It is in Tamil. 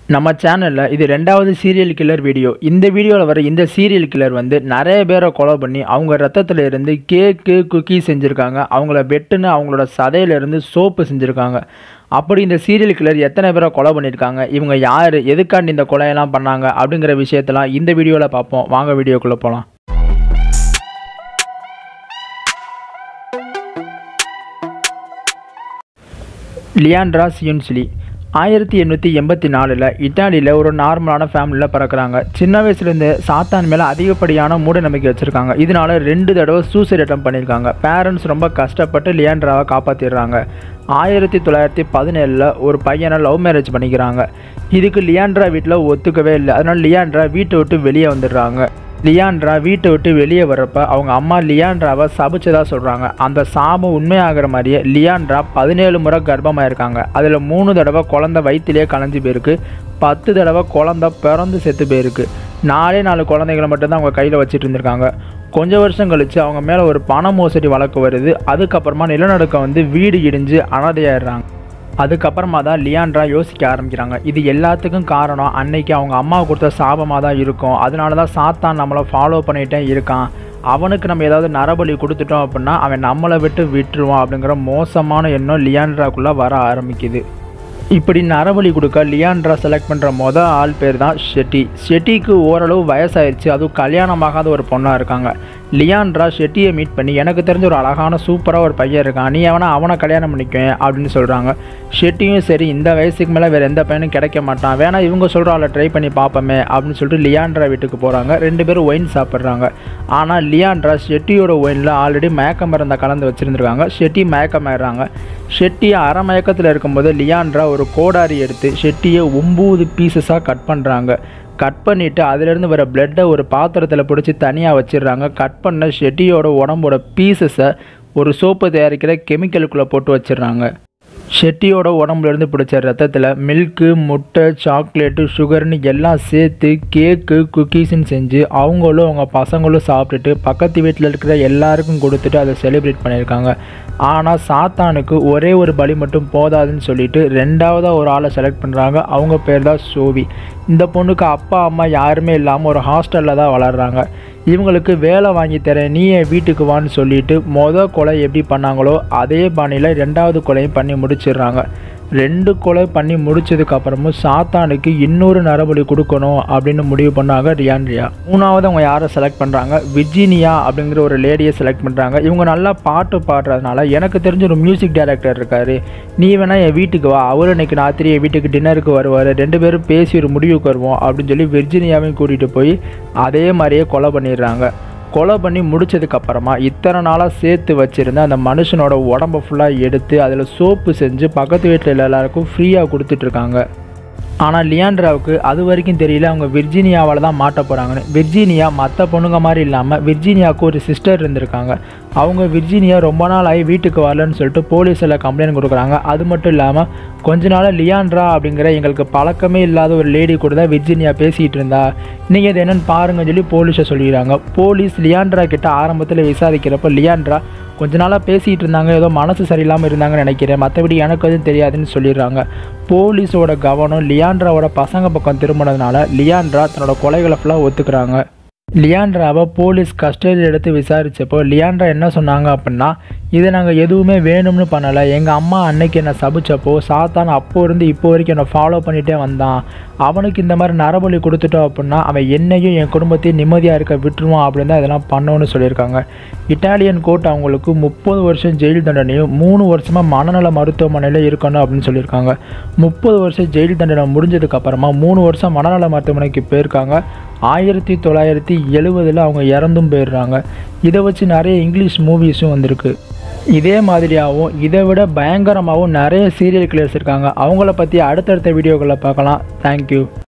நம்ம சேனலில் இது ரெண்டாவது சீரியல் கில்லர் வீடியோ இந்த வீடியோவில் வர இந்த சீரியல் கில்லர் வந்து நிறைய பேரை கொலை பண்ணி அவங்க ரத்தத்தில் இருந்து கேக்கு குக்கி செஞ்சுருக்காங்க அவங்கள வெட்டுன்னு அவங்களோட சதையில இருந்து சோப்பு செஞ்சுருக்காங்க அப்படி இந்த சீரியல் கில்லர் எத்தனை பேரை கொலை பண்ணியிருக்காங்க இவங்க யார் எதுக்காண்டி இந்த கொலையெல்லாம் பண்ணாங்க அப்படிங்கிற விஷயத்தெல்லாம் இந்த வீடியோவில் பார்ப்போம் வாங்க வீடியோக்குள்ளே போகலாம் லியாண்ட்ரா சியுன்சிலி ஆயிரத்தி எண்ணூற்றி எண்பத்தி நாலில் இட்டாலியில் ஒரு நார்மலான ஃபேமிலியில் பிறக்கிறாங்க சின்ன வயசுலேருந்து சாத்தான் மேலே அதிகப்படியான மூட நம்பிக்கை வச்சுருக்காங்க இதனால ரெண்டு தடவை சூசைட் அட்டம் பண்ணியிருக்காங்க பேரண்ட்ஸ் ரொம்ப கஷ்டப்பட்டு லியாண்ட்ராவை காப்பாற்றிடுறாங்க ஆயிரத்தி தொள்ளாயிரத்தி பதினேழில் ஒரு பையனை லவ் மேரேஜ் பண்ணிக்கிறாங்க இதுக்கு லியாண்ட்ரா வீட்டில் ஒத்துக்கவே இல்லை அதனால் லியாண்ட்ரா வீட்டை விட்டு வெளியே வந்துடுறாங்க லியாண்ட்ரா வீட்டை விட்டு வெளியே வர்றப்ப அவங்க அம்மா லியாண்ட்ராவை சபிச்சதா சொல்கிறாங்க அந்த சாபம் உண்மையாகிற மாதிரியே லியாண்ட்ரா பதினேழு முறை கர்ப்பமாயிருக்காங்க அதில் மூணு தடவை குழந்த வயிற்றிலே கலைஞ்சு போயிருக்கு பத்து தடவை குழந்த பிறந்து செத்து போயிருக்கு நாலே நாலு குழந்தைகளை மட்டும்தான் அவங்க கையில் வச்சுட்டு இருந்திருக்காங்க கொஞ்சம் வருஷம் கழித்து அவங்க மேலே ஒரு பண மோசடி வழக்கு வருது அதுக்கப்புறமா நிலநடுக்கம் வந்து வீடு இடிஞ்சு அனாதையாயிடுறாங்க அதுக்கப்புறமா தான் லியாண்ட்ரா யோசிக்க ஆரம்பிக்கிறாங்க இது எல்லாத்துக்கும் காரணம் அன்னைக்கு அவங்க அம்மா கொடுத்த சாபமாக தான் இருக்கும் அதனால தான் சாத்தான் நம்மளை ஃபாலோ பண்ணிகிட்டே இருக்கான் அவனுக்கு நம்ம ஏதாவது நரபலி கொடுத்துட்டோம் அப்படின்னா அவன் நம்மளை விட்டு விட்டுருவான் அப்படிங்கிற மோசமான எண்ணம் லியாண்ட்ராக்குள்ளே வர ஆரம்பிக்குது இப்படி நரபலி கொடுக்க லியாண்ட்ரா செலக்ட் பண்ணுற மொதல் ஆள் பேர் தான் ஷெட்டி ஷெட்டிக்கு ஓரளவு வயசாயிருச்சு அதுவும் கல்யாணமாகாத ஒரு பொண்ணாக இருக்காங்க லியாண்ட்ரா ஷெட்டியை மீட் பண்ணி எனக்கு தெரிஞ்ச ஒரு அழகான சூப்பராக ஒரு பையன் இருக்கான் நீ அவனை அவனை கல்யாணம் பண்ணிக்குவேன் அப்படின்னு சொல்கிறாங்க ஷெட்டியும் சரி இந்த வயசுக்கு மேலே வேறு எந்த பையனும் கிடைக்க மாட்டான் வேணா இவங்க சொல்கிற ஆளை ட்ரை பண்ணி பார்ப்போமே அப்படின்னு சொல்லிட்டு லியாண்ட்ரா வீட்டுக்கு போகிறாங்க ரெண்டு பேரும் ஒயின் சாப்பிட்றாங்க ஆனால் லியாண்ட்ரா ஷெட்டியோட ஒயினில் ஆல்ரெடி மயக்க மருந்தை கலந்து வச்சுருந்துருக்காங்க ஷெட்டி மயக்கமாயிடுறாங்க ஷெட்டி அரை மயக்கத்தில் இருக்கும்போது லியாண்ட்ரா ஒரு கோடாரி எடுத்து ஷெட்டியை ஒம்பது பீசஸாக கட் பண்ணுறாங்க கட் பண்ணிவிட்டு அதிலிருந்து வர பிளட்டை ஒரு பாத்திரத்தில் பிடிச்சி தனியாக வச்சிடுறாங்க கட் பண்ண ஷெட்டியோட உடம்போட பீசஸை ஒரு சோப்பு தயாரிக்கிற கெமிக்கலுக்குள்ளே போட்டு வச்சிடுறாங்க ஷெட்டியோட உடம்புலேருந்து பிடிச்ச ரத்தத்தில் மில்க்கு முட்டை சாக்லேட்டு சுகர்னு எல்லாம் சேர்த்து கேக்கு குக்கீஸ்ன்னு செஞ்சு அவங்களும் அவங்க பசங்களும் சாப்பிட்டுட்டு பக்கத்து வீட்டில் இருக்கிற எல்லாருக்கும் கொடுத்துட்டு அதை செலிப்ரேட் பண்ணியிருக்காங்க ஆனால் சாத்தானுக்கு ஒரே ஒரு பலி மட்டும் போதாதுன்னு சொல்லிட்டு ரெண்டாவதாக ஒரு ஆளை செலக்ட் பண்ணுறாங்க அவங்க பேர் தான் சோவி இந்த பொண்ணுக்கு அப்பா அம்மா யாருமே இல்லாமல் ஒரு ஹாஸ்டலில் தான் வளர்கிறாங்க இவங்களுக்கு வேலை வாங்கி தரேன் நீ என் வீட்டுக்கு வான்னு சொல்லிட்டு மொதல் கொலை எப்படி பண்ணாங்களோ அதே பாணியில் ரெண்டாவது கொலையும் பண்ணி முடிச்சிடுறாங்க ரெண்டு கொலை பண்ணி முடிச்சதுக்கு அப்புறமும் சாத்தானுக்கு இன்னொரு நரபலி கொடுக்கணும் அப்படின்னு முடிவு பண்ணாங்க ரியான்ரியா மூணாவது அவங்க யாரை செலக்ட் பண்ணுறாங்க விர்ஜீனியா அப்படிங்கிற ஒரு லேடியை செலக்ட் பண்ணுறாங்க இவங்க நல்லா பாட்டு பாடுறதுனால எனக்கு தெரிஞ்ச ஒரு மியூசிக் டைரக்டர் இருக்கார் நீ வேணா என் வீட்டுக்கு வா அவர் இன்னைக்கு ராத்திரி என் வீட்டுக்கு டின்னருக்கு வருவார் ரெண்டு பேரும் பேசி ஒரு முடிவுக்கு வருவோம் அப்படின்னு சொல்லி விர்ஜீனியாவையும் கூட்டிகிட்டு போய் அதே மாதிரியே கொலை பண்ணிடுறாங்க கொலை பண்ணி முடிச்சதுக்கப்புறமா இத்தனை நாளாக சேர்த்து வச்சுருந்த அந்த மனுஷனோட உடம்ப ஃபுல்லாக எடுத்து அதில் சோப்பு செஞ்சு பக்கத்து வீட்டில் எல்லாருக்கும் ஃப்ரீயாக கொடுத்துட்ருக்காங்க ஆனால் லியாண்ட்ராவுக்கு அது வரைக்கும் தெரியல அவங்க விர்ஜீனியாவால் தான் மாட்ட போகிறாங்கன்னு விர்ஜீனியா மற்ற பொண்ணுங்க மாதிரி இல்லாமல் விர்ஜீனியாவுக்கு ஒரு சிஸ்டர் இருந்திருக்காங்க அவங்க விர்ஜீனியா ரொம்ப நாள் ஆகி வீட்டுக்கு வரலன்னு சொல்லிட்டு போலீஸில் கம்ப்ளைண்ட் கொடுக்குறாங்க அது மட்டும் இல்லாமல் கொஞ்ச நாள் லியாண்ட்ரா அப்படிங்கிற எங்களுக்கு பழக்கமே இல்லாத ஒரு லேடி கூட தான் விர்ஜீனியா பேசிகிட்டு இருந்தா நீங்கள் இது என்னென்னு பாருங்கன்னு சொல்லி போலீஸை சொல்லிடுறாங்க போலீஸ் லியாண்ட்ரா கிட்ட ஆரம்பத்தில் விசாரிக்கிறப்ப லியாண்ட்ரா கொஞ்ச நாளாக பேசிகிட்டு இருந்தாங்க ஏதோ மனசு சரியில்லாமல் இருந்தாங்கன்னு நினைக்கிறேன் மற்றபடி எனக்கு எதுவும் தெரியாதுன்னு சொல்லிடுறாங்க போலீஸோட கவனம் லியாண்ட்ராவோட பசங்க பக்கம் திரும்பினதுனால லியாண்ட்ரா தன்னோட கொலைகளை ஃபுல்லாக ஒத்துக்கிறாங்க லியாண்ட்ராவை போலீஸ் கஸ்டடியில் எடுத்து விசாரித்தப்போ லியாண்ட்ரா என்ன சொன்னாங்க அப்படின்னா இதை நாங்கள் எதுவுமே வேணும்னு பண்ணலை எங்கள் அம்மா அன்னைக்கு என்னை சபிச்சப்போ சாத்தான் அப்போ இருந்து இப்போ வரைக்கும் என்னை ஃபாலோ பண்ணிகிட்டே வந்தான் அவனுக்கு இந்த மாதிரி நரபலி கொடுத்துட்டோம் அப்படின்னா அவன் என்னையும் என் குடும்பத்தையும் நிம்மதியாக இருக்க விட்டுருவான் அப்படின்னு தான் இதெல்லாம் பண்ணோன்னு சொல்லியிருக்காங்க இட்டாலியன் கோர்ட் அவங்களுக்கு முப்பது வருஷம் ஜெயில் தண்டனையும் மூணு வருஷமாக மனநல மருத்துவமனையில் இருக்கணும் அப்படின்னு சொல்லியிருக்காங்க முப்பது வருஷம் ஜெயில் தண்டனை முடிஞ்சதுக்கப்புறமா மூணு வருஷம் மனநல மருத்துவமனைக்கு போயிருக்காங்க ஆயிரத்தி தொள்ளாயிரத்தி எழுவதில் அவங்க இறந்தும் போயிடுறாங்க இதை வச்சு நிறைய இங்கிலீஷ் மூவிஸும் வந்திருக்கு இதே மாதிரியாகவும் இதை விட பயங்கரமாகவும் நிறைய சீரியல் கிளியர்ஸ் இருக்காங்க அவங்கள பற்றி அடுத்தடுத்த வீடியோக்களை பார்க்கலாம் தேங்க்யூ